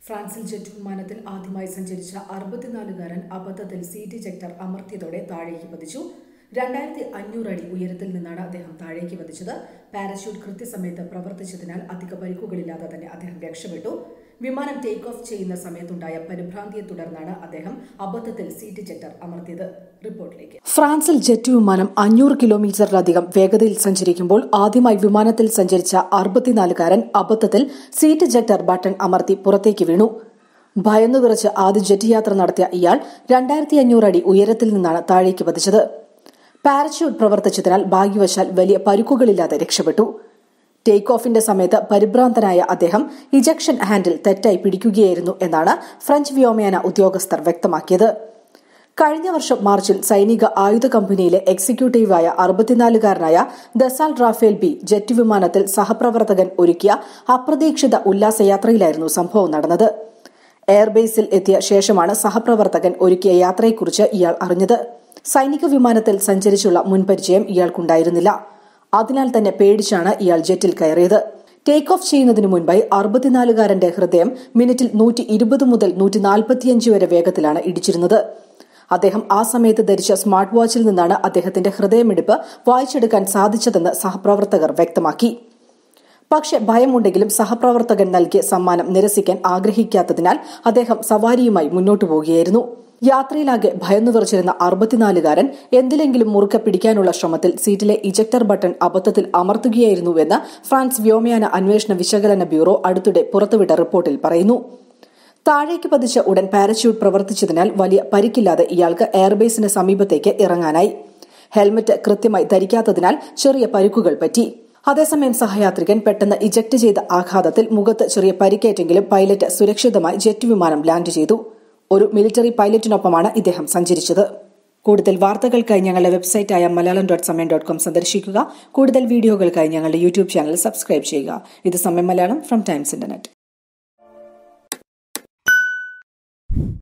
ഫ്രാൻസിൽ ജെറ്റ് വിമാനത്തിൽ ആദ്യമായി സഞ്ചരിച്ച അറുപത്തിനാലുകാരൻ അബദ്ധത്തിൽ സീറ്റ് ജെക്ടർ അമർത്തിയതോടെ താഴേക്ക് പതിച്ചു രണ്ടായിരത്തി അഞ്ഞൂറ് അടി ഉയരത്തിൽ നിന്നാണ് അദ്ദേഹം താഴേക്ക് പതിച്ചത് പാരച്യൂട്ട് കൃത്യസമയത്ത് പ്രവർത്തിച്ചതിനാൽ അധിക പരിക്കുകളില്ലാതെ തന്നെ അദ്ദേഹം രക്ഷപ്പെട്ടു വിമാനം ടേക്ക് ഓഫ് ചെയ്യുന്ന സമയത്തുണ്ടായ പരിഭ്രാന്തിയെ തുടർന്നാണ് അദ്ദേഹം അബദ്ധത്തിൽ സീറ്റ് ജെക്ടർ അമർത്തിയത് റിപ്പോർട്ടിലേക്ക് ഫ്രാൻസിൽ ജെറ്റ് വിമാനം അഞ്ഞൂറ് കിലോമീറ്ററിലധികം വേഗതയിൽ സഞ്ചരിക്കുമ്പോൾ ആദ്യമായി വിമാനത്തിൽ സഞ്ചരിച്ച അറുപത്തിനാലുകാരൻ അബദ്ധത്തിൽ സീറ്റ് ജെക്ടർ ബട്ടൺ അമർത്തി പുറത്തേക്ക് വീണു ഭയന്നു വിറച്ച് ആദ്യ ജെറ്റ് യാത്ര നടത്തിയ ഇയാൾ രണ്ടായിരത്തി അഞ്ഞൂറ് അടി ഉയരത്തിൽ നിന്നാണ് താഴേക്ക് പതിച്ചത് പാരച്യൂട്ട് പ്രവർത്തിച്ചതിനാൽ ഭാഗ്യവശാൽ വലിയ പരുക്കുകളില്ലാതെ രക്ഷപ്പെട്ടു ടേക്ക് ഓഫിന്റെ സമയത്ത് പരിഭ്രാന്തനായ അദ്ദേഹം ഇജക്ഷൻ ഹാൻഡിൽ തെറ്റായി പിടിക്കുകയായിരുന്നു എന്നാണ് ഫ്രഞ്ച് വ്യോമയാന ഉദ്യോഗസ്ഥർ വ്യക്തമാക്കിയത് കഴിഞ്ഞ വർഷം മാർച്ചിൽ സൈനിക ആയുധ കമ്പനിയിലെ എക്സിക്യൂട്ടീവായ അറുപത്തിനാലുകാരനായ ദസാൽ റാഫേൽ ബി ജെറ്റ് വിമാനത്തിൽ സഹപ്രവർത്തകൻ ഒരുക്കിയ അപ്രതീക്ഷിത ഉല്ലാസയാത്രയിലായിരുന്നു സംഭവം നടന്നത് എയർബേസിൽ എത്തിയ ശേഷമാണ് സഹപ്രവർത്തകൻ ഒരുക്കിയ യാത്രയെക്കുറിച്ച് ഇയാൾ അറിഞ്ഞത് സൈനിക വിമാനത്തിൽ സഞ്ചരിച്ചുള്ള മുൻപരിചയം ഇയാൾക്കുണ്ടായിരുന്നില്ല അതിനാൽ തന്നെ പേടിച്ചാണ് ഇയാൾ ജെറ്റിൽ കയറിയത് ടേക്ക് ഓഫ് ചെയ്യുന്നതിനു മുൻപായി അറുപത്തിനാലുകാരന്റെ ഹൃദയം മിനിറ്റിൽ നൂറ്റി ഇരുപത് മുതൽ നൂറ്റി നാൽപ്പത്തിയഞ്ച് വരെ വേഗത്തിലാണ് ഇടിച്ചിരുന്നത് അദ്ദേഹം ആ സമയത്ത് ധരിച്ച സ്മാർട്ട് വാച്ചിൽ നിന്നാണ് അദ്ദേഹത്തിന്റെ ഹൃദയമിടിപ്പ് വായിച്ചെടുക്കാൻ സാധിച്ചതെന്ന് സഹപ്രവർത്തകർ വ്യക്തമാക്കി പക്ഷെ ഭയമുണ്ടെങ്കിലും സഹപ്രവർത്തകൻ നൽകിയ സമ്മാനം നിരസിക്കാൻ ആഗ്രഹിക്കാത്തതിനാൽ അദ്ദേഹം സവാരിയുമായി മുന്നോട്ടു പോവുകയായിരുന്നു യാത്രയിലാകെ ഭയന്നു വിറച്ചിരുന്ന അറുപത്തിനാലുകാരൻ എന്തിലെങ്കിലും മുറുക്കെ പിടിക്കാനുള്ള ശ്രമത്തിൽ സീറ്റിലെ ഇജക്ടർ ബട്ടൺ അബദ്ധത്തിൽ അമർത്തുകയായിരുന്നുവെന്ന് ഫ്രാൻസ് വ്യോമയാന അന്വേഷണ വിശകലന ബ്യൂറോ അടുത്തിടെ പുറത്തുവിട്ട റിപ്പോർട്ടിൽ പറയുന്നു താഴേക്ക് പതിച്ച ഉടൻ പാരച്യൂട്ട് പ്രവർത്തിച്ചതിനാൽ വലിയ പരിക്കില്ലാതെ ഇയാൾക്ക് എയർബേസിന് സമീപത്തേക്ക് ഇറങ്ങാനായി ഹെൽമറ്റ് കൃത്യമായി ധരിക്കാത്തതിനാൽ ചെറിയ പരിക്കുകൾ പറ്റി അതേസമയം സഹയാത്രികൻ പെട്ടെന്ന് ഇജക്ട് ചെയ്ത ആഘാതത്തിൽ മുഖത്ത് ചെറിയ പരിക്കേറ്റെങ്കിലും പൈലറ്റ് സുരക്ഷിതമായി ജെറ്റ് വിമാനം ലാൻഡ് ചെയ്തു ഒരു മിലിറ്ററി പൈലറ്റിനൊപ്പമാണ് ഇദ്ദേഹം സഞ്ചരിച്ചത് കൂടുതൽ വാർത്തകൾക്കായി ഞങ്ങളുടെ വെബ്സൈറ്റായ Malayalam dot Samayam dot com സന്ദർശിക്കുക കൂടുതൽ വീഡിയോകൾക്കായി ഞങ്ങളുടെ യൂട്യൂബ് ചാനൽ സബ്സ്ക്രൈബ് ചെയ്യുക ഇത് സമയം മലയാളം ഫ്രം ടൈംസ് ഇന്റർനെറ്റ്